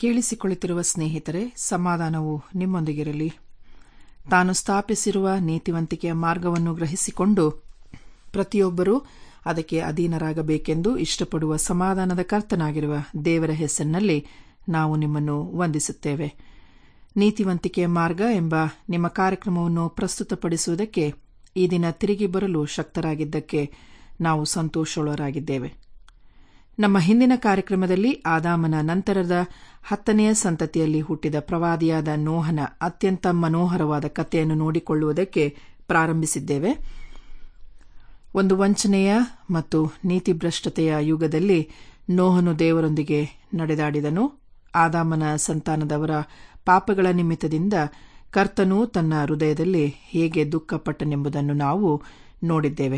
ಕೇಳಿಸಿಕೊಳ್ಳುತ್ತಿರುವ ಸ್ನೇಹಿತರೆ ಸಮಾಧಾನವು ನಿಮ್ಮೊಂದಿಗಿರಲಿ ತಾನು ಸ್ಥಾಪಿಸಿರುವ ನೀತಿವಂತಿಕೆಯ ಮಾರ್ಗವನ್ನು ಗ್ರಹಿಸಿಕೊಂಡು ಪ್ರತಿಯೊಬ್ಬರೂ ಅದಕ್ಕೆ ಅಧೀನರಾಗಬೇಕೆಂದು ಇಷ್ಟಪಡುವ ಸಮಾಧಾನದ ಕರ್ತನಾಗಿರುವ ದೇವರ ಹೆಸರಿನಲ್ಲಿ ನಾವು ನಿಮ್ಮನ್ನು ವಂದಿಸುತ್ತೇವೆ ನೀತಿವಂತಿಕೆಯ ಮಾರ್ಗ ಎಂಬ ನಿಮ್ಮ ಕಾರ್ಯಕ್ರಮವನ್ನು ಪ್ರಸ್ತುತಪಡಿಸುವುದಕ್ಕೆ ಈ ದಿನ ತಿರುಗಿ ಬರಲು ಶಕ್ತರಾಗಿದ್ದಕ್ಕೆ ನಾವು ಸಂತೋಷವುಳ್ಳರಾಗಿದ್ದೇವೆ ನಮ್ಮ ಹಿಂದಿನ ಕಾರ್ಯಕ್ರಮದಲ್ಲಿ ಆದಾಮನ ನಂತರದ ಹತ್ತನೆಯ ಸಂತತಿಯಲ್ಲಿ ಹುಟ್ಟಿದ ಪ್ರವಾದಿಯಾದ ನೋಹನ ಅತ್ಯಂತ ಮನೋಹರವಾದ ಕಥೆಯನ್ನು ನೋಡಿಕೊಳ್ಳುವುದಕ್ಕೆ ಪ್ರಾರಂಭಿಸಿದ್ದೇವೆ ಒಂದು ವಂಚನೆಯ ಮತ್ತು ನೀತಿಭ್ರಷ್ಟತೆಯ ಯುಗದಲ್ಲಿ ನೋಹನು ದೇವರೊಂದಿಗೆ ನಡೆದಾಡಿದನು ಆದಾಮನ ಸಂತಾನದವರ ಪಾಪಗಳ ನಿಮಿತ್ತದಿಂದ ಕರ್ತನು ತನ್ನ ಹೃದಯದಲ್ಲಿ ಹೇಗೆ ದುಃಖಪಟ್ಟನೆಂಬುದನ್ನು ನಾವು ನೋಡಿದ್ದೇವೆ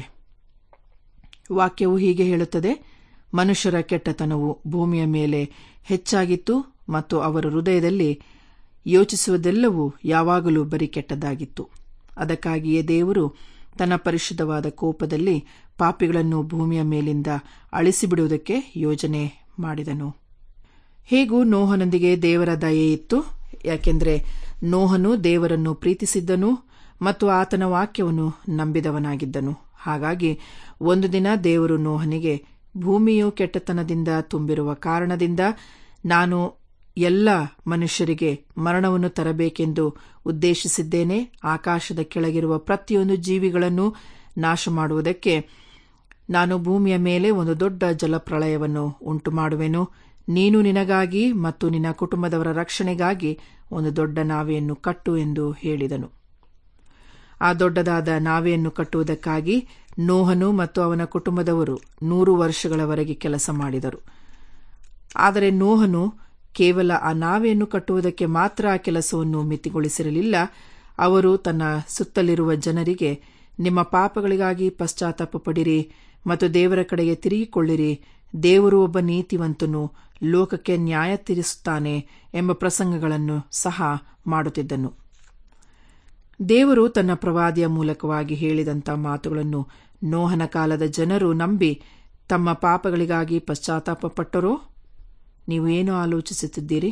ವಾಕ್ಯವು ಹೀಗೆ ಹೇಳುತ್ತದೆ ಮನುಷ್ಯರ ಕೆಟ್ಟತನವು ಭೂಮಿಯ ಮೇಲೆ ಹೆಚ್ಚಾಗಿತ್ತು ಮತ್ತು ಅವರ ಹೃದಯದಲ್ಲಿ ಯೋಚಿಸುವುದೆಲ್ಲವೂ ಯಾವಾಗಲೂ ಬರೀ ಕೆಟ್ಟದಾಗಿತ್ತು ಅದಕ್ಕಾಗಿಯೇ ದೇವರು ತನ್ನ ಪರಿಶುದ್ಧವಾದ ಕೋಪದಲ್ಲಿ ಪಾಪಿಗಳನ್ನು ಭೂಮಿಯ ಮೇಲಿಂದ ಅಳಿಸಿಬಿಡುವುದಕ್ಕೆ ಯೋಜನೆ ಮಾಡಿದನು ಹೇಗೂ ನೋಹನೊಂದಿಗೆ ದೇವರ ದಯೆ ಇತ್ತು ಯಾಕೆಂದರೆ ನೋಹನು ದೇವರನ್ನು ಪ್ರೀತಿಸಿದ್ದನು ಮತ್ತು ಆತನ ವಾಕ್ಯವನ್ನು ನಂಬಿದವನಾಗಿದ್ದನು ಹಾಗಾಗಿ ಒಂದು ದಿನ ದೇವರು ನೋಹನಿಗೆ ಭೂಮಿಯು ಕೆಟ್ಟತನದಿಂದ ತುಂಬಿರುವ ಕಾರಣದಿಂದ ನಾನು ಎಲ್ಲ ಮನುಷ್ಯರಿಗೆ ಮರಣವನ್ನು ತರಬೇಕೆಂದು ಉದ್ದೇಶಿಸಿದ್ದೇನೆ ಆಕಾಶದ ಕೆಳಗಿರುವ ಪ್ರತಿಯೊಂದು ಜೀವಿಗಳನ್ನು ನಾಶ ಮಾಡುವುದಕ್ಕೆ ನಾನು ಭೂಮಿಯ ಮೇಲೆ ಒಂದು ದೊಡ್ಡ ಜಲಪ್ರಳಯವನ್ನು ಉಂಟು ಮಾಡುವೆನು ನೀನು ನಿನಗಾಗಿ ಮತ್ತು ನಿನ್ನ ಕುಟುಂಬದವರ ರಕ್ಷಣೆಗಾಗಿ ಒಂದು ದೊಡ್ಡ ನಾವೆಯನ್ನು ಕಟ್ಟು ಎಂದು ಹೇಳಿದನು ಆ ದೊಡ್ಡದಾದ ನಾವೆಯನ್ನು ಕಟ್ಟುವುದಕ್ಕಾಗಿ ನೋಹನು ಮತ್ತು ಅವನ ಕುಟುಂಬದವರು ನೂರು ವರ್ಷಗಳವರೆಗೆ ಕೆಲಸ ಮಾಡಿದರು ಆದರೆ ನೋಹನು ಕೇವಲ ಆ ನಾವೆಯನ್ನು ಕಟ್ಟುವುದಕ್ಕೆ ಮಾತ್ರ ಆ ಕೆಲಸವನ್ನು ಮಿತಿಗೊಳಿಸಿರಲಿಲ್ಲ ಅವರು ತನ್ನ ಸುತ್ತಲಿರುವ ಜನರಿಗೆ ನಿಮ್ಮ ಪಾಪಗಳಿಗಾಗಿ ಪಶ್ಚಾತ್ತಾಪ ಪಡಿರಿ ಮತ್ತು ದೇವರ ಕಡೆಗೆ ತಿರುಗಿಕೊಳ್ಳಿರಿ ದೇವರು ಒಬ್ಬ ನೀತಿವಂತನು ಲೋಕಕ್ಕೆ ನ್ಯಾಯ ತೀರಿಸುತ್ತಾನೆ ಎಂಬ ಪ್ರಸಂಗಗಳನ್ನು ಸಹ ಮಾಡುತ್ತಿದ್ದನು ದೇವರು ತನ್ನ ಪ್ರವಾದಿಯ ಮೂಲಕವಾಗಿ ಹೇಳಿದಂಥ ಮಾತುಗಳನ್ನು ನೋಹನ ಕಾಲದ ಜನರು ನಂಬಿ ತಮ್ಮ ಪಾಪಗಳಿಗಾಗಿ ಪಶ್ಚಾತ್ತಾಪ ಪಟ್ಟರೋ ನೀವು ಏನು ಆಲೋಚಿಸುತ್ತಿದ್ದೀರಿ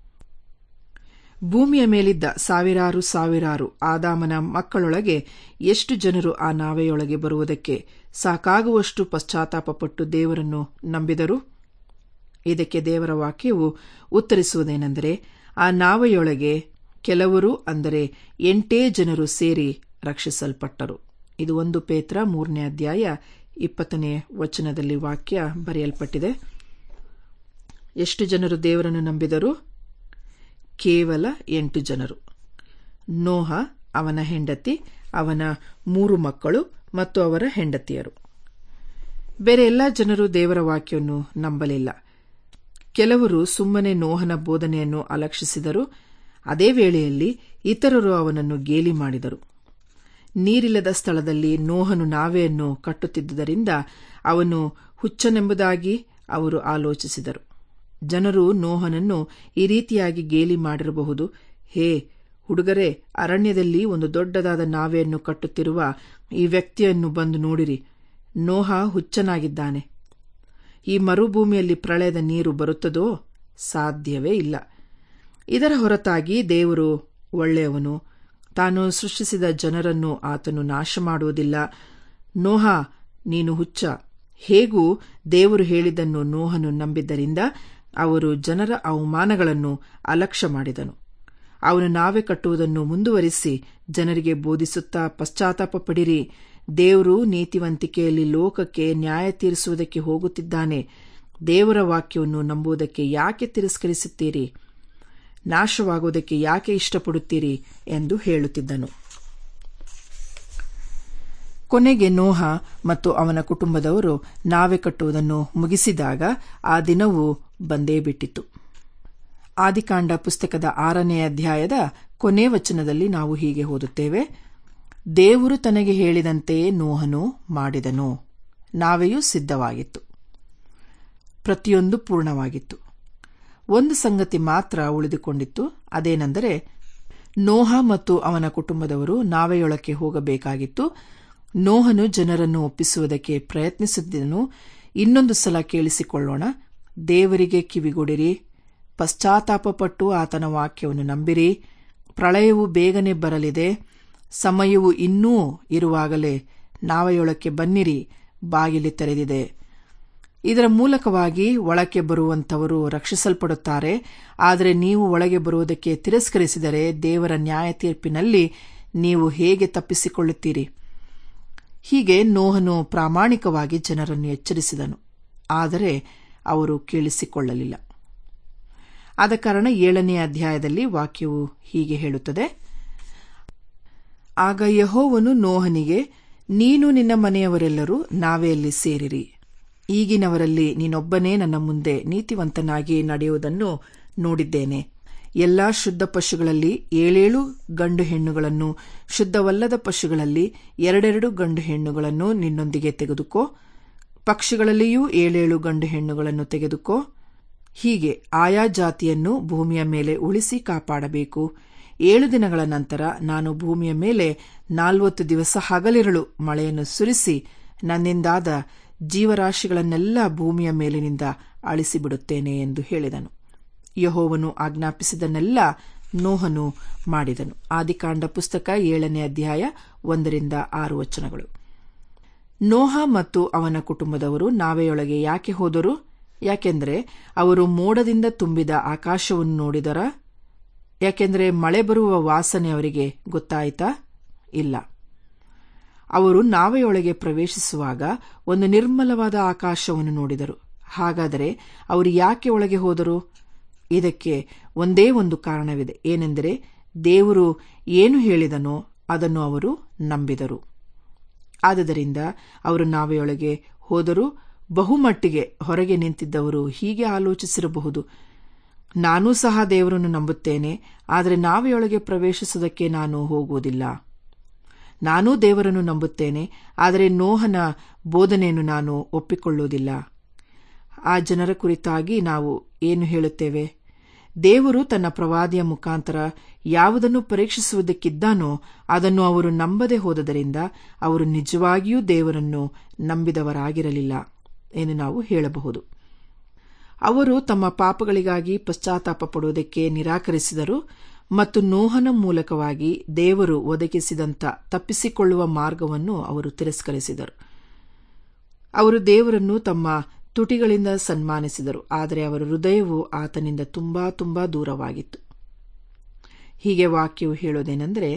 ಭೂಮಿಯ ಮೇಲಿದ್ದ ಸಾವಿರಾರು ಸಾವಿರಾರು ಆದಾಮನ ಮಕ್ಕಳೊಳಗೆ ಎಷ್ಟು ಜನರು ಆ ನಾವೆಯೊಳಗೆ ಬರುವುದಕ್ಕೆ ಸಾಕಾಗುವಷ್ಟು ಪಶ್ಚಾತ್ತಾಪಪಟ್ಟು ದೇವರನ್ನು ನಂಬಿದರು ಇದಕ್ಕೆ ದೇವರ ವಾಕ್ಯವು ಉತ್ತರಿಸುವುದೇನೆಂದರೆ ಆ ನಾವೆಯೊಳಗೆ ಕೆಲವರು ಅಂದರೆ ಎಂಟೇ ಜನರು ಸೇರಿ ರಕ್ಷಿಸಲ್ಪಟ್ಟರು ಇದು ಒಂದು ಪೇತ್ರ ಮೂರನೇ ಅಧ್ಯಾಯ ಇಪ್ಪತ್ತನೇ ವಚನದಲ್ಲಿ ವಾಕ್ಯ ಬರೆಯಲ್ಪಟ್ಟಿದೆ ಎಷ್ಟು ಜನರು ದೇವರನ್ನು ನಂಬಿದರು ಕೇವಲ ಎಂಟು ಜನರು ನೋಹ ಅವನ ಹೆಂಡತಿ ಅವನ ಮೂರು ಮಕ್ಕಳು ಮತ್ತು ಅವರ ಹೆಂಡತಿಯರು ಬೇರೆ ಎಲ್ಲ ಜನರು ದೇವರ ವಾಕ್ಯವನ್ನು ನಂಬಲಿಲ್ಲ ಕೆಲವರು ಸುಮ್ಮನೆ ನೋಹನ ಬೋಧನೆಯನ್ನು ಅಲಕ್ಷಿಸಿದರು ಅದೇ ವೇಳೆಯಲ್ಲಿ ಇತರರು ಅವನನ್ನು ಗೇಲಿ ಮಾಡಿದರು ನೀರಿಲ್ಲದ ಸ್ಥಳದಲ್ಲಿ ನೋಹನು ನಾವೆಯನ್ನು ಕಟ್ಟುತ್ತಿದ್ದುದರಿಂದ ಅವನು ಹುಚ್ಚನೆಂಬುದಾಗಿ ಅವರು ಆಲೋಚಿಸಿದರು ಜನರು ನೋಹನನ್ನು ಈ ರೀತಿಯಾಗಿ ಗೇಲಿ ಮಾಡಿರಬಹುದು ಹೇ ಹುಡುಗರೇ ಅರಣ್ಯದಲ್ಲಿ ಒಂದು ದೊಡ್ಡದಾದ ನಾವೆಯನ್ನು ಕಟ್ಟುತ್ತಿರುವ ಈ ವ್ಯಕ್ತಿಯನ್ನು ಬಂದು ನೋಡಿರಿ ನೋಹ ಹುಚ್ಚನಾಗಿದ್ದಾನೆ ಈ ಮರುಭೂಮಿಯಲ್ಲಿ ಪ್ರಳಯದ ನೀರು ಬರುತ್ತದೋ ಸಾಧ್ಯವೇ ಇಲ್ಲ ಇದರ ಹೊರತಾಗಿ ದೇವರು ಒಳ್ಳೆಯವನು ತಾನು ಸೃಷ್ಟಿಸಿದ ಜನರನ್ನು ಆತನು ನಾಶ ಮಾಡುವುದಿಲ್ಲ ನೋಹ ನೀನು ಹುಚ್ಚ ಹೇಗೂ ದೇವರು ಹೇಳಿದ್ದನ್ನು ನೋಹನು ನಂಬಿದ್ದರಿಂದ ಅವರು ಜನರ ಅವಮಾನಗಳನ್ನು ಅಲಕ್ಷ್ಯ ಮಾಡಿದನು ಅವನು ನಾವೇ ಕಟ್ಟುವುದನ್ನು ಮುಂದುವರಿಸಿ ಜನರಿಗೆ ಬೋಧಿಸುತ್ತಾ ಪಶ್ಚಾತ್ತಾಪ ಪಡಿರಿ ದೇವರು ನೀತಿವಂತಿಕೆಯಲ್ಲಿ ಲೋಕಕ್ಕೆ ನ್ಯಾಯ ತೀರಿಸುವುದಕ್ಕೆ ಹೋಗುತ್ತಿದ್ದಾನೆ ದೇವರ ವಾಕ್ಯವನ್ನು ನಂಬುವುದಕ್ಕೆ ಯಾಕೆ ತಿರಸ್ಕರಿಸುತ್ತೀರಿ ನಾಶವಾಗುವುದಕ್ಕೆ ಯಾಕೆ ಇಷ್ಟಪಡುತ್ತೀರಿ ಎಂದು ಹೇಳುತ್ತಿದ್ದನು ಕೊನೆಗೆ ನೋಹ ಮತ್ತು ಅವನ ಕುಟುಂಬದವರು ನಾವೆ ಕಟ್ಟುವುದನ್ನು ಮುಗಿಸಿದಾಗ ಆ ದಿನವು ಬಂದೇ ಬಿಟ್ಟಿತು ಆದಿಕಾಂಡ ಪುಸ್ತಕದ ಆರನೇ ಅಧ್ಯಾಯದ ಕೊನೆ ವಚನದಲ್ಲಿ ನಾವು ಹೀಗೆ ಓದುತ್ತೇವೆ ದೇವರು ತನಗೆ ಹೇಳಿದಂತೆಯೇ ನೋಹನು ಮಾಡಿದನು ನಾವೆಯೂ ಸಿದ್ಧವಾಗಿತ್ತು ಪ್ರತಿಯೊಂದು ಪೂರ್ಣವಾಗಿತ್ತು ಒಂದು ಸಂಗತಿ ಮಾತ್ರ ಉಳಿದುಕೊಂಡಿತ್ತು ಅದೇನೆಂದರೆ ನೋಹ ಮತ್ತು ಅವನ ಕುಟುಂಬದವರು ನಾವೆಯೊಳಕ್ಕೆ ಹೋಗಬೇಕಾಗಿತ್ತು ನೋಹನು ಜನರನ್ನು ಒಪ್ಪಿಸುವುದಕ್ಕೆ ಪ್ರಯತ್ನಿಸುತ್ತಿದ್ದನು ಇನ್ನೊಂದು ಸಲ ಕೇಳಿಸಿಕೊಳ್ಳೋಣ ದೇವರಿಗೆ ಕಿವಿಗೊಡಿರಿ ಪಶ್ಚಾತ್ತಾಪಪಟ್ಟು ಆತನ ವಾಕ್ಯವನ್ನು ನಂಬಿರಿ ಪ್ರಳಯವು ಬೇಗನೆ ಬರಲಿದೆ ಸಮಯವು ಇನ್ನೂ ಇರುವಾಗಲೇ ನಾವೆಯೊಳಕ್ಕೆ ಬನ್ನಿರಿ ಬಾಗಿಲು ತೆರೆದಿದೆ ಇದರ ಮೂಲಕವಾಗಿ ಒಳಕ್ಕೆ ಬರುವಂತವರು ರಕ್ಷಿಸಲ್ಪಡುತ್ತಾರೆ ಆದರೆ ನೀವು ಒಳಗೆ ಬರುವುದಕ್ಕೆ ತಿರಸ್ಕರಿಸಿದರೆ ದೇವರ ನ್ಯಾಯ ತೀರ್ಪಿನಲ್ಲಿ ನೀವು ಹೇಗೆ ತಪ್ಪಿಸಿಕೊಳ್ಳುತ್ತೀರಿ ಹೀಗೆ ನೋಹನು ಪ್ರಾಮಾಣಿಕವಾಗಿ ಜನರನ್ನು ಎಚ್ಚರಿಸಿದನು ಆದರೆ ಅವರು ಕೇಳಿಸಿಕೊಳ್ಳಲಿಲ್ಲ ಆದ ಕಾರಣ ಏಳನೇ ಅಧ್ಯಾಯದಲ್ಲಿ ವಾಕ್ಯವು ಹೀಗೆ ಹೇಳುತ್ತದೆ ಆಗ ಯಹೋವನು ನೋಹನಿಗೆ ನೀನು ನಿನ್ನ ಮನೆಯವರೆಲ್ಲರೂ ನಾವೆಯಲ್ಲಿ ಸೇರಿರಿ ಈಗಿನವರಲ್ಲಿ ನೀನೊಬ್ಬನೇ ನನ್ನ ಮುಂದೆ ನೀತಿವಂತನಾಗಿ ನಡೆಯುವುದನ್ನು ನೋಡಿದ್ದೇನೆ ಎಲ್ಲಾ ಶುದ್ಧ ಪಶುಗಳಲ್ಲಿ ಏಳೇಳು ಗಂಡು ಹೆಣ್ಣುಗಳನ್ನು ಶುದ್ಧವಲ್ಲದ ಪಶುಗಳಲ್ಲಿ ಎರಡೆರಡು ಗಂಡು ಹೆಣ್ಣುಗಳನ್ನು ನಿನ್ನೊಂದಿಗೆ ತೆಗೆದುಕೋ ಪಕ್ಷಿಗಳಲ್ಲಿಯೂ ಏಳೇಳು ಗಂಡು ಹೆಣ್ಣುಗಳನ್ನು ತೆಗೆದುಕೋ ಹೀಗೆ ಆಯಾ ಜಾತಿಯನ್ನು ಭೂಮಿಯ ಮೇಲೆ ಉಳಿಸಿ ಕಾಪಾಡಬೇಕು ಏಳು ದಿನಗಳ ನಂತರ ನಾನು ಭೂಮಿಯ ಮೇಲೆ ನಾಲ್ವತ್ತು ದಿವಸ ಹಗಲಿರಳು ಮಳೆಯನ್ನು ಸುರಿಸಿ ನನ್ನಿಂದಾದ ಜೀವರಾಶಿಗಳನ್ನೆಲ್ಲ ಭೂಮಿಯ ಮೇಲಿನಿಂದ ಅಳಿಸಿಬಿಡುತ್ತೇನೆ ಎಂದು ಹೇಳಿದನು ಯಹೋವನು ಆಜ್ಞಾಪಿಸಿದನ್ನೆಲ್ಲ ನೋಹನು ಮಾಡಿದನು ಆದಿಕಾಂಡ ಪುಸ್ತಕ ಏಳನೇ ಅಧ್ಯಾಯ ಒಂದರಿಂದ ಆರು ವಚನಗಳು ನೋಹ ಮತ್ತು ಅವನ ಕುಟುಂಬದವರು ನಾವೆಯೊಳಗೆ ಯಾಕೆ ಹೋದರು ಯಾಕೆಂದರೆ ಅವರು ಮೋಡದಿಂದ ತುಂಬಿದ ಆಕಾಶವನ್ನು ನೋಡಿದರ ಯಾಕೆಂದರೆ ಮಳೆ ಬರುವ ವಾಸನೆ ಅವರಿಗೆ ಗೊತ್ತಾಯಿತಾ ಇಲ್ಲ ಅವರು ನಾವೆಯೊಳಗೆ ಪ್ರವೇಶಿಸುವಾಗ ಒಂದು ನಿರ್ಮಲವಾದ ಆಕಾಶವನ್ನು ನೋಡಿದರು ಹಾಗಾದರೆ ಅವರು ಯಾಕೆ ಒಳಗೆ ಹೋದರು ಇದಕ್ಕೆ ಒಂದೇ ಒಂದು ಕಾರಣವಿದೆ ಏನೆಂದರೆ ದೇವರು ಏನು ಹೇಳಿದನೋ ಅದನ್ನು ಅವರು ನಂಬಿದರು ಆದುದರಿಂದ ಅವರು ನಾವೆಯೊಳಗೆ ಹೋದರೂ ಬಹುಮಟ್ಟಿಗೆ ಹೊರಗೆ ನಿಂತಿದ್ದವರು ಹೀಗೆ ಆಲೋಚಿಸಿರಬಹುದು ನಾನೂ ಸಹ ದೇವರನ್ನು ನಂಬುತ್ತೇನೆ ಆದರೆ ನಾವೆಯೊಳಗೆ ಪ್ರವೇಶಿಸುವುದಕ್ಕೆ ನಾನು ಹೋಗುವುದಿಲ್ಲ ನಾನೂ ದೇವರನ್ನು ನಂಬುತ್ತೇನೆ ಆದರೆ ನೋಹನ ಬೋಧನೆಯನ್ನು ನಾನು ಒಪ್ಪಿಕೊಳ್ಳುವುದಿಲ್ಲ ಆ ಜನರ ಕುರಿತಾಗಿ ನಾವು ಏನು ಹೇಳುತ್ತೇವೆ ದೇವರು ತನ್ನ ಪ್ರವಾದಿಯ ಮುಖಾಂತರ ಯಾವುದನ್ನು ಪರೀಕ್ಷಿಸುವುದಕ್ಕಿದ್ದಾನೋ ಅದನ್ನು ಅವರು ನಂಬದೆ ಹೋದದರಿಂದ ಅವರು ನಿಜವಾಗಿಯೂ ದೇವರನ್ನು ನಂಬಿದವರಾಗಿರಲಿಲ್ಲ ಎಂದು ನಾವು ಹೇಳಬಹುದು ಅವರು ತಮ್ಮ ಪಾಪಗಳಿಗಾಗಿ ಪಶ್ಚಾತ್ತಾಪ ಪಡುವುದಕ್ಕೆ ನಿರಾಕರಿಸಿದರು ಮತ್ತು ನೋಹನ ಮೂಲಕವಾಗಿ ದೇವರು ಒದಗಿಸಿದಂಥ ತಪ್ಪಿಸಿಕೊಳ್ಳುವ ಮಾರ್ಗವನ್ನು ಅವರು ತಿರಸ್ಕರಿಸಿದರು ಅವರು ದೇವರನ್ನು ತಮ್ಮ ತುಟಿಗಳಿಂದ ಸನ್ಮಾನಿಸಿದರು ಆದರೆ ಅವರ ಹೃದಯವು ಆತನಿಂದ ತುಂಬಾ ತುಂಬಾ ದೂರವಾಗಿತ್ತು ಹೀಗೆ ವಾಕ್ಯವು ಹೇಳೋದೇನೆಂದರೆ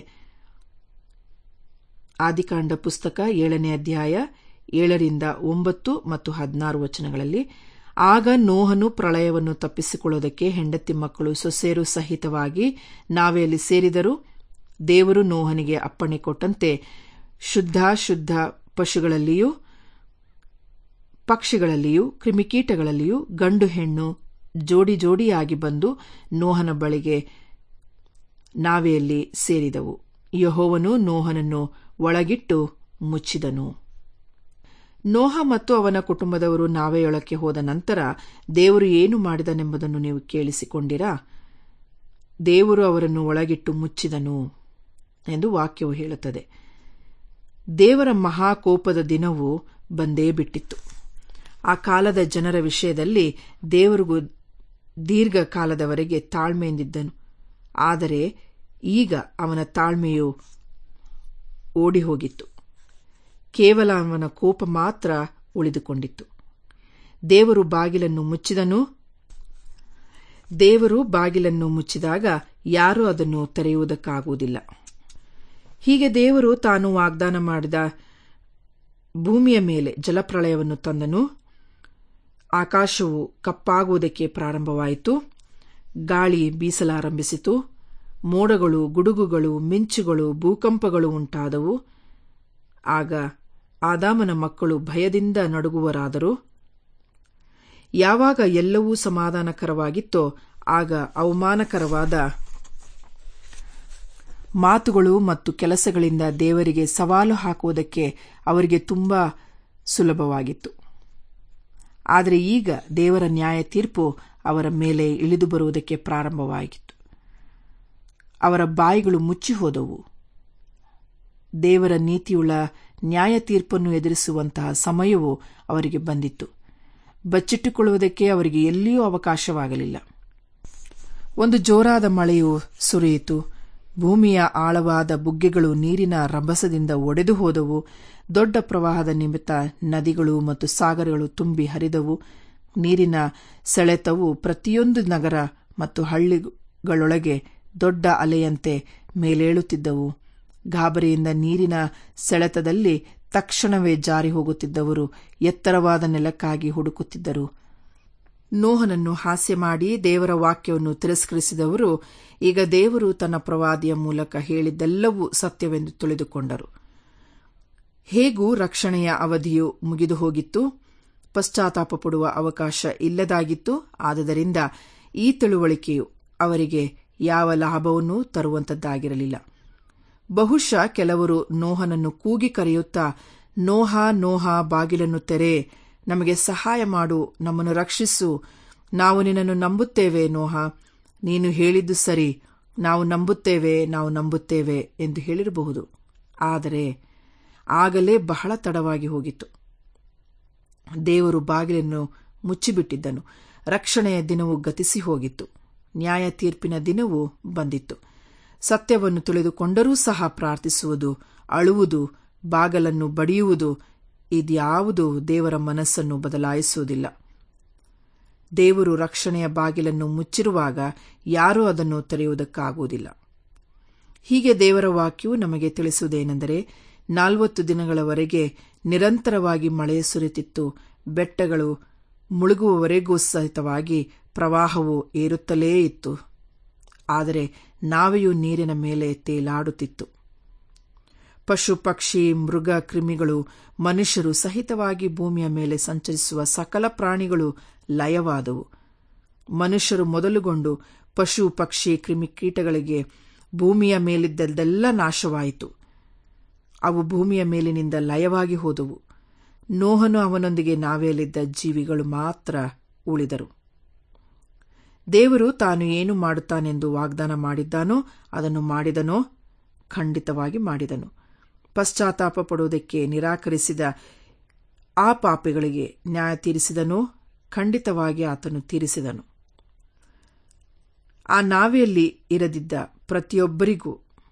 ಆದಿಕಾಂಡ ಪುಸ್ತಕ ಏಳನೇ ಅಧ್ಯಾಯ ಏಳರಿಂದ ಒಂಬತ್ತು ಮತ್ತು ಹದಿನಾರು ವಚನಗಳಲ್ಲಿ ಆಗ ನೋಹನು ಪ್ರಳಯವನ್ನು ತಪ್ಪಿಸಿಕೊಳ್ಳುವುದಕ್ಕೆ ಹೆಂಡತಿ ಮಕ್ಕಳು ಸೊಸೇರು ಸಹಿತವಾಗಿ ನಾವೆಯಲ್ಲಿ ಸೇರಿದರು ದೇವರು ನೋಹನಿಗೆ ಅಪ್ಪಣೆ ಕೊಟ್ಟಂತೆ ಶುದ್ಧ ಶುದ್ಧ ಪಶುಗಳಲ್ಲಿಯೂ ಪಕ್ಷಿಗಳಲ್ಲಿಯೂ ಕ್ರಿಮಿಕೀಟಗಳಲ್ಲಿಯೂ ಗಂಡು ಹೆಣ್ಣು ಜೋಡಿ ಜೋಡಿಯಾಗಿ ಬಂದು ನೋಹನ ಬಳಿಗೆ ನಾವೆಯಲ್ಲಿ ಸೇರಿದವು ಯಹೋವನು ನೋಹನನ್ನು ಒಳಗಿಟ್ಟು ಮುಚ್ಚಿದನು ನೋಹ ಮತ್ತು ಅವನ ಕುಟುಂಬದವರು ನಾವೆಯೊಳಕ್ಕೆ ಹೋದ ನಂತರ ದೇವರು ಏನು ಮಾಡಿದನೆಂಬುದನ್ನು ನೀವು ಕೇಳಿಸಿಕೊಂಡಿರಾ ದೇವರು ಅವರನ್ನು ಒಳಗಿಟ್ಟು ಮುಚ್ಚಿದನು ಎಂದು ವಾಕ್ಯವು ಹೇಳುತ್ತದೆ ದೇವರ ಮಹಾಕೋಪದ ದಿನವು ಬಂದೇ ಬಿಟ್ಟಿತ್ತು ಆ ಕಾಲದ ಜನರ ವಿಷಯದಲ್ಲಿ ದೇವರಿಗೂ ದೀರ್ಘಕಾಲದವರೆಗೆ ತಾಳ್ಮೆಯಿಂದಿದ್ದನು ಆದರೆ ಈಗ ಅವನ ತಾಳ್ಮೆಯು ಓಡಿಹೋಗಿತ್ತು ಕೇವಲ ಅವನ ಕೋಪ ಮಾತ್ರ ಉಳಿದುಕೊಂಡಿತ್ತು ದೇವರು ಬಾಗಿಲನ್ನು ಮುಚ್ಚಿದನು ದೇವರು ಬಾಗಿಲನ್ನು ಮುಚ್ಚಿದಾಗ ಯಾರೂ ಅದನ್ನು ತೆರೆಯುವುದಕ್ಕಾಗುವುದಿಲ್ಲ ಹೀಗೆ ದೇವರು ತಾನು ವಾಗ್ದಾನ ಮಾಡಿದ ಭೂಮಿಯ ಮೇಲೆ ಜಲಪ್ರಳಯವನ್ನು ತಂದನು ಆಕಾಶವು ಕಪ್ಪಾಗುವುದಕ್ಕೆ ಪ್ರಾರಂಭವಾಯಿತು ಗಾಳಿ ಬೀಸಲಾರಂಭಿಸಿತು ಮೋಡಗಳು ಗುಡುಗುಗಳು ಮಿಂಚುಗಳು ಭೂಕಂಪಗಳು ಉಂಟಾದವು ಆಗ ಆದಾಮನ ಮಕ್ಕಳು ಭಯದಿಂದ ನಡುಗುವರಾದರು ಯಾವಾಗ ಎಲ್ಲವೂ ಸಮಾಧಾನಕರವಾಗಿತ್ತೋ ಆಗ ಅವಮಾನಕರವಾದ ಮಾತುಗಳು ಮತ್ತು ಕೆಲಸಗಳಿಂದ ದೇವರಿಗೆ ಸವಾಲು ಹಾಕುವುದಕ್ಕೆ ಅವರಿಗೆ ತುಂಬಾ ಸುಲಭವಾಗಿತ್ತು ಆದರೆ ಈಗ ದೇವರ ನ್ಯಾಯ ತೀರ್ಪು ಅವರ ಮೇಲೆ ಇಳಿದು ಬರುವುದಕ್ಕೆ ಪ್ರಾರಂಭವಾಗಿತ್ತು ಅವರ ಬಾಯಿಗಳು ಮುಚ್ಚಿ ಹೋದವು ದೇವರ ನೀತಿಯುಳ್ಳ ನ್ಯಾಯ ತೀರ್ಪನ್ನು ಎದುರಿಸುವಂತಹ ಸಮಯವು ಅವರಿಗೆ ಬಂದಿತ್ತು ಬಚ್ಚಿಟ್ಟುಕೊಳ್ಳುವುದಕ್ಕೆ ಅವರಿಗೆ ಎಲ್ಲಿಯೂ ಅವಕಾಶವಾಗಲಿಲ್ಲ ಒಂದು ಜೋರಾದ ಮಳೆಯು ಸುರಿಯಿತು ಭೂಮಿಯ ಆಳವಾದ ಬುಗ್ಗೆಗಳು ನೀರಿನ ರಭಸದಿಂದ ಒಡೆದು ಹೋದವು ದೊಡ್ಡ ಪ್ರವಾಹದ ನಿಮಿತ್ತ ನದಿಗಳು ಮತ್ತು ಸಾಗರಗಳು ತುಂಬಿ ಹರಿದವು ನೀರಿನ ಸೆಳೆತವು ಪ್ರತಿಯೊಂದು ನಗರ ಮತ್ತು ಹಳ್ಳಿಗಳೊಳಗೆ ದೊಡ್ಡ ಅಲೆಯಂತೆ ಮೇಲೇಳುತ್ತಿದ್ದವು ಗಾಬರಿಯಿಂದ ನೀರಿನ ಸೆಳೆತದಲ್ಲಿ ತಕ್ಷಣವೇ ಜಾರಿ ಹೋಗುತ್ತಿದ್ದವರು ಎತ್ತರವಾದ ನೆಲಕ್ಕಾಗಿ ಹುಡುಕುತ್ತಿದ್ದರು ನೋಹನನ್ನು ಹಾಸ್ಯ ಮಾಡಿ ದೇವರ ವಾಕ್ಯವನ್ನು ತಿರಸ್ಕರಿಸಿದವರು ಈಗ ದೇವರು ತನ್ನ ಪ್ರವಾದಿಯ ಮೂಲಕ ಹೇಳಿದ್ದೆಲ್ಲವೂ ಸತ್ಯವೆಂದು ತಿಳಿದುಕೊಂಡರು ಹೇಗೂ ರಕ್ಷಣೆಯ ಅವಧಿಯು ಮುಗಿದು ಹೋಗಿತ್ತು ಪಶ್ಚಾತ್ತಾಪ ಪಡುವ ಅವಕಾಶ ಇಲ್ಲದಾಗಿತ್ತು ಆದುದರಿಂದ ಈ ತಿಳುವಳಿಕೆಯು ಅವರಿಗೆ ಯಾವ ಲಾಭವನ್ನೂ ತರುವಂತದ್ದಾಗಿರಲಿಲ್ಲ ಬಹುಶಃ ಕೆಲವರು ನೋಹನನ್ನು ಕೂಗಿ ಕರೆಯುತ್ತಾ ನೋಹ ನೋಹ ಬಾಗಿಲನ್ನು ತೆರೆ ನಮಗೆ ಸಹಾಯ ಮಾಡು ನಮ್ಮನ್ನು ರಕ್ಷಿಸು ನಾವು ನಿನ್ನನ್ನು ನಂಬುತ್ತೇವೆ ನೋಹ ನೀನು ಹೇಳಿದ್ದು ಸರಿ ನಾವು ನಂಬುತ್ತೇವೆ ನಾವು ನಂಬುತ್ತೇವೆ ಎಂದು ಹೇಳಿರಬಹುದು ಆದರೆ ಆಗಲೇ ಬಹಳ ತಡವಾಗಿ ಹೋಗಿತ್ತು ದೇವರು ಬಾಗಿಲನ್ನು ಮುಚ್ಚಿಬಿಟ್ಟಿದ್ದನು ರಕ್ಷಣೆಯ ದಿನವು ಗತಿಸಿ ಹೋಗಿತ್ತು ನ್ಯಾಯ ತೀರ್ಪಿನ ದಿನವೂ ಬಂದಿತ್ತು ಸತ್ಯವನ್ನು ತಿಳಿದುಕೊಂಡರೂ ಸಹ ಪ್ರಾರ್ಥಿಸುವುದು ಅಳುವುದು ಬಾಗಲನ್ನು ಬಡಿಯುವುದು ಇದ್ಯಾವುದೂ ದೇವರ ಮನಸ್ಸನ್ನು ಬದಲಾಯಿಸುವುದಿಲ್ಲ ದೇವರು ರಕ್ಷಣೆಯ ಬಾಗಿಲನ್ನು ಮುಚ್ಚಿರುವಾಗ ಯಾರೂ ಅದನ್ನು ತೆರೆಯುವುದಕ್ಕಾಗುವುದಿಲ್ಲ ಹೀಗೆ ದೇವರ ವಾಕ್ಯವು ನಮಗೆ ತಿಳಿಸುವುದೇನೆಂದರೆ ನಾಲ್ವತ್ತು ದಿನಗಳವರೆಗೆ ನಿರಂತರವಾಗಿ ಮಳೆ ಸುರಿತಿತ್ತು ಬೆಟ್ಟಗಳು ಮುಳುಗುವವರೆಗೂ ಸಹಿತವಾಗಿ ಪ್ರವಾಹವು ಏರುತ್ತಲೇ ಇತ್ತು ಆದರೆ ನಾವೆಯೂ ನೀರಿನ ಮೇಲೆ ತೇಲಾಡುತ್ತಿತ್ತು ಪಶು ಪಕ್ಷಿ ಮೃಗ ಕ್ರಿಮಿಗಳು ಮನುಷ್ಯರು ಸಹಿತವಾಗಿ ಭೂಮಿಯ ಮೇಲೆ ಸಂಚರಿಸುವ ಸಕಲ ಪ್ರಾಣಿಗಳು ಲಯವಾದವು ಮನುಷ್ಯರು ಮೊದಲುಗೊಂಡು ಪಶು ಪಕ್ಷಿ ಕ್ರಿಮಿಕೀಟಗಳಿಗೆ ಭೂಮಿಯ ಮೇಲಿದ್ದದ್ದೆಲ್ಲ ನಾಶವಾಯಿತು ಅವು ಭೂಮಿಯ ಮೇಲಿನಿಂದ ಲಯವಾಗಿ ಹೋದವು ನೋಹನು ಅವನೊಂದಿಗೆ ನಾವೆಯಲ್ಲಿದ್ದ ಜೀವಿಗಳು ಮಾತ್ರ ಉಳಿದರು ದೇವರು ತಾನು ಏನು ಮಾಡುತ್ತಾನೆಂದು ವಾಗ್ದಾನ ಮಾಡಿದ್ದಾನೋ ಅದನ್ನು ಮಾಡಿದನೋ ಖಂಡಿತವಾಗಿ ಮಾಡಿದನು ಪಶ್ಚಾತ್ತಾಪ ಪಡುವುದಕ್ಕೆ ನಿರಾಕರಿಸಿದ ಆ ಪಾಪಿಗಳಿಗೆ ನ್ಯಾಯ ತೀರಿಸಿದನೋ ಖಂಡಿತವಾಗಿ ಆತನು ತೀರಿಸಿದನು ಆ ನಾವೆಯಲ್ಲಿ ಇರದಿದ್ದ ಪ್ರತಿಯೊಬ್ಬರಿಗೂ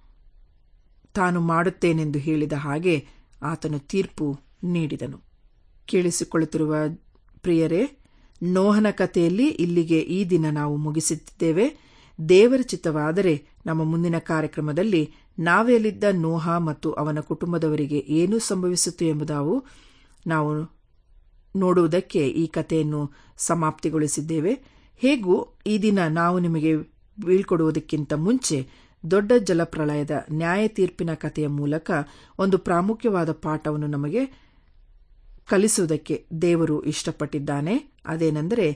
ತಾನು ಮಾಡುತ್ತೇನೆಂದು ಹೇಳಿದ ಹಾಗೆ ಆತನು ತೀರ್ಪು ನೀಡಿದನು ಕೇಳಿಸಿಕೊಳ್ಳುತ್ತಿರುವ ಪ್ರಿಯರೇ ನೋಹನ ಕಥೆಯಲ್ಲಿ ಇಲ್ಲಿಗೆ ಈ ದಿನ ನಾವು ಮುಗಿಸುತ್ತಿದ್ದೇವೆ ದೇವರ ಚಿತ್ತವಾದರೆ ನಮ್ಮ ಮುಂದಿನ ಕಾರ್ಯಕ್ರಮದಲ್ಲಿ ನಾವೆಯಲ್ಲಿದ್ದ ನೋಹ ಮತ್ತು ಅವನ ಕುಟುಂಬದವರಿಗೆ ಏನು ಸಂಭವಿಸಿತು ಎಂಬುದಾವು ನಾವು ನೋಡುವುದಕ್ಕೆ ಈ ಕಥೆಯನ್ನು ಸಮಾಪ್ತಿಗೊಳಿಸಿದ್ದೇವೆ ಹೇಗೂ ಈ ದಿನ ನಾವು ನಿಮಗೆ ಬೀಳ್ಕೊಡುವುದಕ್ಕಿಂತ ಮುಂಚೆ ದೊಡ್ಡ ಜಲಪ್ರಳಯದ ನ್ಯಾಯ ತೀರ್ಪಿನ ಕಥೆಯ ಮೂಲಕ ಒಂದು ಪ್ರಾಮುಖ್ಯವಾದ ಪಾಠವನ್ನು ನಮಗೆ ಕಲಿಸುವುದಕ್ಕೆ ದೇವರು ಇಷ್ಟಪಟ್ಟಿದ್ದಾನೆ ಅದೇನೆಂದರೆ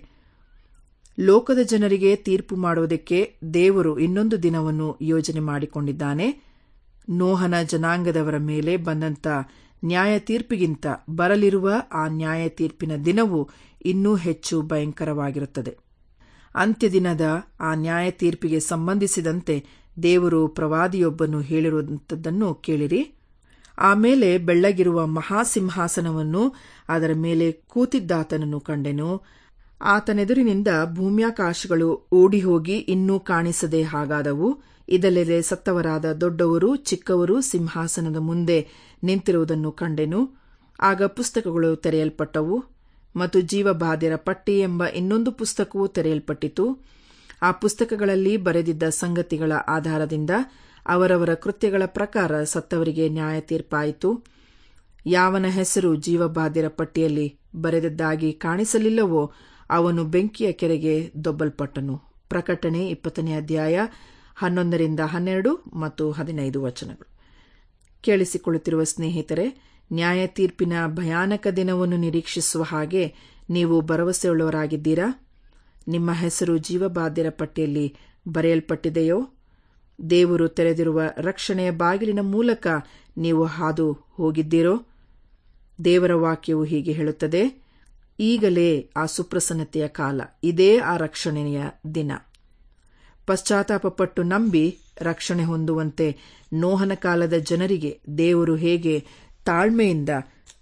ಲೋಕದ ಜನರಿಗೆ ತೀರ್ಪು ಮಾಡುವುದಕ್ಕೆ ದೇವರು ಇನ್ನೊಂದು ದಿನವನ್ನು ಯೋಜನೆ ಮಾಡಿಕೊಂಡಿದ್ದಾನೆ ನೋಹನ ಜನಾಂಗದವರ ಮೇಲೆ ಬಂದಂತ ನ್ಯಾಯ ತೀರ್ಪಿಗಿಂತ ಬರಲಿರುವ ಆ ನ್ಯಾಯ ತೀರ್ಪಿನ ದಿನವು ಇನ್ನೂ ಹೆಚ್ಚು ಭಯಂಕರವಾಗಿರುತ್ತದೆ ಅಂತ್ಯದಿನದ ಆ ನ್ಯಾಯ ತೀರ್ಪಿಗೆ ಸಂಬಂಧಿಸಿದಂತೆ ದೇವರು ಪ್ರವಾದಿಯೊಬ್ಬನು ಹೇಳಿರುವಂಥದ್ದನ್ನು ಕೇಳಿರಿ ಆಮೇಲೆ ಬೆಳ್ಳಗಿರುವ ಮಹಾಸಿಂಹಾಸನವನ್ನು ಅದರ ಮೇಲೆ ಕೂತಿದ್ದಾತನನ್ನು ಕಂಡೆನು ಆತನೆದುರಿನಿಂದ ಭೂಮ್ಯಾಕಾಶಗಳು ಓಡಿಹೋಗಿ ಇನ್ನೂ ಕಾಣಿಸದೆ ಹಾಗಾದವು ಇದಲ್ಲದೆ ಸತ್ತವರಾದ ದೊಡ್ಡವರು ಚಿಕ್ಕವರು ಸಿಂಹಾಸನದ ಮುಂದೆ ನಿಂತಿರುವುದನ್ನು ಕಂಡೆನು ಆಗ ಪುಸ್ತಕಗಳು ತೆರೆಯಲ್ಪಟ್ಟವು ಮತ್ತು ಜೀವಬಾಧ್ಯರ ಪಟ್ಟಿ ಎಂಬ ಇನ್ನೊಂದು ಪುಸ್ತಕವೂ ತೆರೆಯಲ್ಪಟ್ಟಿತು ಆ ಪುಸ್ತಕಗಳಲ್ಲಿ ಬರೆದಿದ್ದ ಸಂಗತಿಗಳ ಆಧಾರದಿಂದ ಅವರವರ ಕೃತ್ಯಗಳ ಪ್ರಕಾರ ಸತ್ತವರಿಗೆ ನ್ಯಾಯ ತೀರ್ಪಾಯಿತು ಯಾವನ ಹೆಸರು ಜೀವಬಾಧ್ಯರ ಪಟ್ಟಿಯಲ್ಲಿ ಬರೆದದ್ದಾಗಿ ಕಾಣಿಸಲಿಲ್ಲವೋ ಅವನು ಬೆಂಕಿಯ ಕೆರೆಗೆ ದೊಬ್ಬಲ್ಪಟ್ಟನು ಪ್ರಕಟಣೆ ಇಪ್ಪತ್ತನೇ ಅಧ್ಯಾಯ ಹನ್ನೊಂದರಿಂದ ಹನ್ನೆರಡು ಮತ್ತು ಹದಿನೈದು ವಚನಗಳು ಕೇಳಿಸಿಕೊಳ್ಳುತ್ತಿರುವ ಸ್ನೇಹಿತರೆ ನ್ಯಾಯ ತೀರ್ಪಿನ ಭಯಾನಕ ದಿನವನ್ನು ನಿರೀಕ್ಷಿಸುವ ಹಾಗೆ ನೀವು ಭರವಸೆಯುಳ್ಳವರಾಗಿದ್ದೀರಾ ನಿಮ್ಮ ಹೆಸರು ಜೀವಬಾಧ್ಯರ ಪಟ್ಟಿಯಲ್ಲಿ ಬರೆಯಲ್ಪಟ್ಟಿದೆಯೋ ದೇವರು ತೆರೆದಿರುವ ರಕ್ಷಣೆಯ ಬಾಗಿಲಿನ ಮೂಲಕ ನೀವು ಹಾದು ಹೋಗಿದ್ದೀರೋ ದೇವರ ವಾಕ್ಯವು ಹೀಗೆ ಹೇಳುತ್ತದೆ ಈಗಲೇ ಆ ಸುಪ್ರಸನ್ನತೆಯ ಕಾಲ ಇದೇ ಆ ರಕ್ಷಣೆಯ ದಿನ ಪಶ್ಚಾತ್ತಾಪಪಟ್ಟು ನಂಬಿ ರಕ್ಷಣೆ ಹೊಂದುವಂತೆ ನೋಹನ ಕಾಲದ ಜನರಿಗೆ ದೇವರು ಹೇಗೆ ತಾಳ್ಮೆಯಿಂದ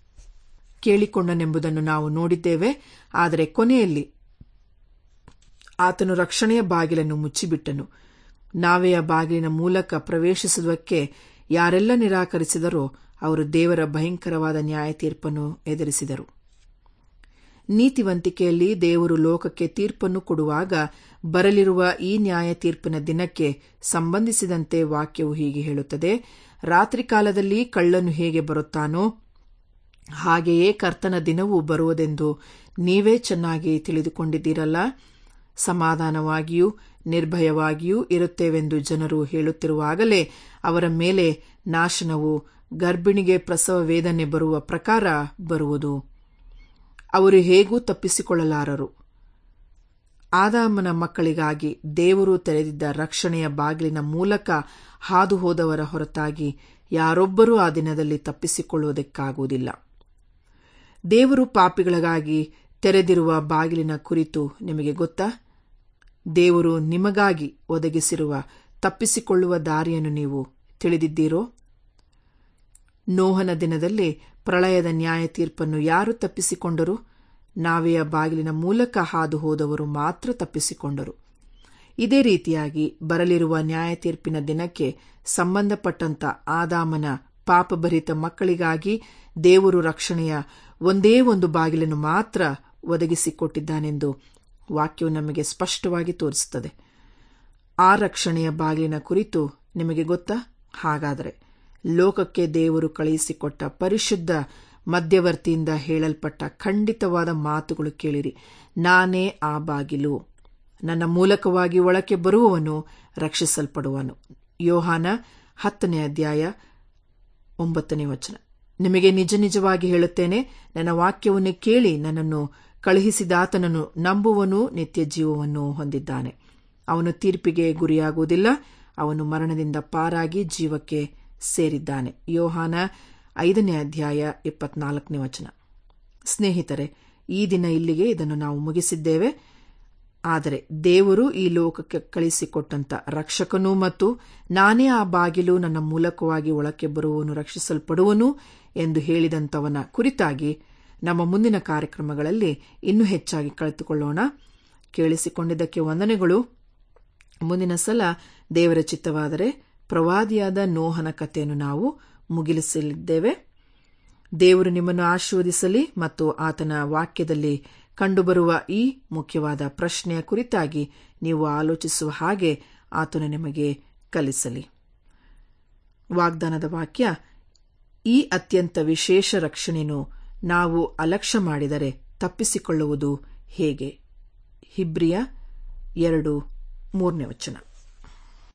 ಕೇಳಿಕೊಂಡನೆಂಬುದನ್ನು ನಾವು ನೋಡಿದ್ದೇವೆ ಆದರೆ ಕೊನೆಯಲ್ಲಿ ಆತನು ರಕ್ಷಣೆಯ ಬಾಗಿಲನ್ನು ಮುಚ್ಚಿಬಿಟ್ಟನು ನಾವೆಯ ಬಾಗಿಲಿನ ಮೂಲಕ ಪ್ರವೇಶಿಸುವುದಕ್ಕೆ ಯಾರೆಲ್ಲ ನಿರಾಕರಿಸಿದರೋ ಅವರು ದೇವರ ಭಯಂಕರವಾದ ನ್ಯಾಯ ತೀರ್ಪನ್ನು ಎದುರಿಸಿದರು ನೀತಿವಂತಿಕೆಯಲ್ಲಿ ದೇವರು ಲೋಕಕ್ಕೆ ತೀರ್ಪನ್ನು ಕೊಡುವಾಗ ಬರಲಿರುವ ಈ ನ್ಯಾಯ ತೀರ್ಪಿನ ದಿನಕ್ಕೆ ಸಂಬಂಧಿಸಿದಂತೆ ವಾಕ್ಯವು ಹೀಗೆ ಹೇಳುತ್ತದೆ ರಾತ್ರಿ ಕಾಲದಲ್ಲಿ ಕಳ್ಳನು ಹೇಗೆ ಬರುತ್ತಾನೋ ಹಾಗೆಯೇ ಕರ್ತನ ದಿನವೂ ಬರುವುದೆಂದು ನೀವೇ ಚೆನ್ನಾಗಿ ತಿಳಿದುಕೊಂಡಿದ್ದೀರಲ್ಲ ಸಮಾಧಾನವಾಗಿಯೂ ನಿರ್ಭಯವಾಗಿಯೂ ಇರುತ್ತೇವೆಂದು ಜನರು ಹೇಳುತ್ತಿರುವಾಗಲೇ ಅವರ ಮೇಲೆ ನಾಶನವು ಗರ್ಭಿಣಿಗೆ ಪ್ರಸವ ವೇದನೆ ಬರುವ ಪ್ರಕಾರ ಬರುವುದು ಅವರು ಹೇಗೂ ತಪ್ಪಿಸಿಕೊಳ್ಳಲಾರರು ಆದಾಮನ ಮಕ್ಕಳಿಗಾಗಿ ದೇವರು ತೆರೆದಿದ್ದ ರಕ್ಷಣೆಯ ಬಾಗಿಲಿನ ಮೂಲಕ ಹಾದು ಹೋದವರ ಹೊರತಾಗಿ ಯಾರೊಬ್ಬರೂ ಆ ದಿನದಲ್ಲಿ ತಪ್ಪಿಸಿಕೊಳ್ಳುವುದಕ್ಕಾಗುವುದಿಲ್ಲ ದೇವರು ಪಾಪಿಗಳಿಗಾಗಿ ತೆರೆದಿರುವ ಬಾಗಿಲಿನ ಕುರಿತು ನಿಮಗೆ ಗೊತ್ತಾ ದೇವರು ನಿಮಗಾಗಿ ಒದಗಿಸಿರುವ ತಪ್ಪಿಸಿಕೊಳ್ಳುವ ದಾರಿಯನ್ನು ನೀವು ತಿಳಿದಿದ್ದೀರೋ ನೋಹನ ದಿನದಲ್ಲಿ ಪ್ರಳಯದ ನ್ಯಾಯ ತೀರ್ಪನ್ನು ಯಾರು ತಪ್ಪಿಸಿಕೊಂಡರು ನಾವೆಯ ಬಾಗಿಲಿನ ಮೂಲಕ ಹಾದು ಹೋದವರು ಮಾತ್ರ ತಪ್ಪಿಸಿಕೊಂಡರು ಇದೇ ರೀತಿಯಾಗಿ ಬರಲಿರುವ ನ್ಯಾಯ ತೀರ್ಪಿನ ದಿನಕ್ಕೆ ಸಂಬಂಧಪಟ್ಟಂತ ಆದಾಮನ ಪಾಪಭರಿತ ಮಕ್ಕಳಿಗಾಗಿ ದೇವರು ರಕ್ಷಣೆಯ ಒಂದೇ ಒಂದು ಬಾಗಿಲನ್ನು ಮಾತ್ರ ಒದಗಿಸಿಕೊಟ್ಟಿದ್ದಾನೆಂದು ವಾಕ್ಯವು ನಮಗೆ ಸ್ಪಷ್ಟವಾಗಿ ತೋರಿಸುತ್ತದೆ ಆ ರಕ್ಷಣೆಯ ಬಾಗಿಲಿನ ಕುರಿತು ನಿಮಗೆ ಗೊತ್ತಾ ಹಾಗಾದರೆ ಲೋಕಕ್ಕೆ ದೇವರು ಕಳುಹಿಸಿಕೊಟ್ಟ ಪರಿಶುದ್ಧ ಮಧ್ಯವರ್ತಿಯಿಂದ ಹೇಳಲ್ಪಟ್ಟ ಖಂಡಿತವಾದ ಮಾತುಗಳು ಕೇಳಿರಿ ನಾನೇ ಆ ಬಾಗಿಲು ನನ್ನ ಮೂಲಕವಾಗಿ ಒಳಕ್ಕೆ ಬರುವವನು ರಕ್ಷಿಸಲ್ಪಡುವನು ಯೋಹಾನ ಹತ್ತನೇ ಅಧ್ಯಾಯ ಒಂಬತ್ತನೇ ವಚನ ನಿಮಗೆ ನಿಜ ನಿಜವಾಗಿ ಹೇಳುತ್ತೇನೆ ನನ್ನ ವಾಕ್ಯವನ್ನು ಕೇಳಿ ನನ್ನನ್ನು ಕಳುಹಿಸಿದಾತನನ್ನು ನಂಬುವನು ನಿತ್ಯ ಜೀವವನ್ನು ಹೊಂದಿದ್ದಾನೆ ಅವನು ತೀರ್ಪಿಗೆ ಗುರಿಯಾಗುವುದಿಲ್ಲ ಅವನು ಮರಣದಿಂದ ಪಾರಾಗಿ ಜೀವಕ್ಕೆ ಸೇರಿದ್ದಾನೆ ಯೋಹಾನ ಐದನೇ ಅಧ್ಯಾಯ ಇಪ್ಪತ್ನಾಲ್ಕನೇ ವಚನ ಸ್ನೇಹಿತರೆ ಈ ದಿನ ಇಲ್ಲಿಗೆ ಇದನ್ನು ನಾವು ಮುಗಿಸಿದ್ದೇವೆ ಆದರೆ ದೇವರು ಈ ಲೋಕಕ್ಕೆ ಕಳಿಸಿಕೊಟ್ಟಂತ ರಕ್ಷಕನೂ ಮತ್ತು ನಾನೇ ಆ ಬಾಗಿಲು ನನ್ನ ಮೂಲಕವಾಗಿ ಒಳಕ್ಕೆ ಬರುವವನು ರಕ್ಷಿಸಲ್ಪಡುವನು ಎಂದು ಹೇಳಿದಂತವನ ಕುರಿತಾಗಿ ನಮ್ಮ ಮುಂದಿನ ಕಾರ್ಯಕ್ರಮಗಳಲ್ಲಿ ಇನ್ನೂ ಹೆಚ್ಚಾಗಿ ಕಳೆದುಕೊಳ್ಳೋಣ ಕೇಳಿಸಿಕೊಂಡಿದ್ದಕ್ಕೆ ವಂದನೆಗಳು ಮುಂದಿನ ಸಲ ದೇವರ ಚಿತ್ತವಾದರೆ ಪ್ರವಾದಿಯಾದ ನೋಹನ ಕಥೆಯನ್ನು ನಾವು ಮುಗಿಲಿಸಲಿದ್ದೇವೆ ದೇವರು ನಿಮ್ಮನ್ನು ಆಶೀರ್ವದಿಸಲಿ ಮತ್ತು ಆತನ ವಾಕ್ಯದಲ್ಲಿ ಕಂಡುಬರುವ ಈ ಮುಖ್ಯವಾದ ಪ್ರಶ್ನೆಯ ಕುರಿತಾಗಿ ನೀವು ಆಲೋಚಿಸುವ ಹಾಗೆ ಆತನು ನಿಮಗೆ ಕಲಿಸಲಿ ವಾಗ್ದಾನದ ವಾಕ್ಯ ಈ ಅತ್ಯಂತ ವಿಶೇಷ ರಕ್ಷಣೆಯನ್ನು ನಾವು ಅಲಕ್ಷ್ಯ ಮಾಡಿದರೆ ತಪ್ಪಿಸಿಕೊಳ್ಳುವುದು ಹೇಗೆ ಹಿಬ್ರಿಯ ಎರಡು ಮೂರನೇ ವಚನ